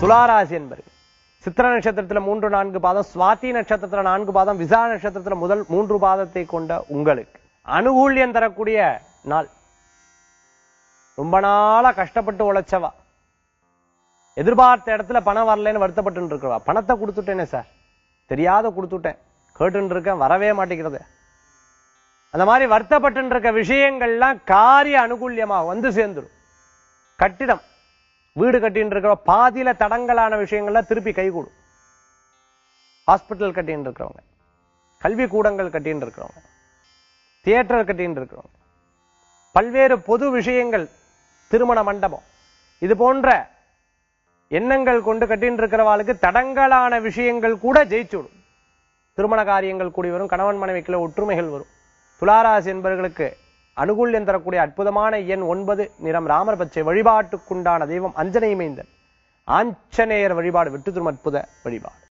துளாராசி என்பர்கள் சித்திர நட்சத்திரத்துல மூன்று நான்கு பாதம் சுவாதி நட்சத்திரத்துல நான்கு பாதம் விசா நட்சத்திரத்துல முதல் மூன்று பாதத்தை கொண்ட உங்களுக்கு அனுகூல்யம் தரக்கூடிய நாள் ரொம்ப நாளா கஷ்டப்பட்டு உழைச்சவா எதிர்பார்த்த இடத்துல பணம் வரலன்னு வருத்தப்பட்டு இருக்கிறவா பணத்தை கொடுத்துட்டேனே சார் தெரியாத கொடுத்துட்டேன் கேட்டுன்னு இருக்கேன் வரவே மாட்டேங்கிறது அந்த மாதிரி வருத்தப்பட்டு இருக்க விஷயங்கள்லாம் காரிய அனுகூல்யமா வந்து சேர்ந்துடும் கட்டிடம் வீடு கட்டின்னு இருக்கிற பாதியில தடங்கலான விஷயங்கள்லாம் திருப்பி கைகூடும் ஹாஸ்பிட்டல் கட்டின்னு இருக்கிறவங்க கல்வி கூடங்கள் கட்டின்னு இருக்கிறவங்க தியேட்டர் கட்டின்னு இருக்கிறவங்க பல்வேறு பொது விஷயங்கள் திருமண மண்டபம் இது போன்ற எண்ணங்கள் கொண்டு கட்டின்னு இருக்கிறவாளுக்கு தடங்கலான விஷயங்கள் கூட ஜெயிச்சுடும் திருமண காரியங்கள் கூடி வரும் கணவன் மனைவிக்குள்ள ஒற்றுமைகள் வரும் துளாராசி என்பவர்களுக்கு அனுகூல்யம் தரக்கூடிய அற்புதமான எண் ஒன்பது நிறம் ராமர் பச்சை வழிபாட்டுக்குண்டான தெய்வம் அஞ்சனை மைந்தன் ஆஞ்சநேயர் வழிபாடு விட்டு திரும்ப அற்புத வழிபாடு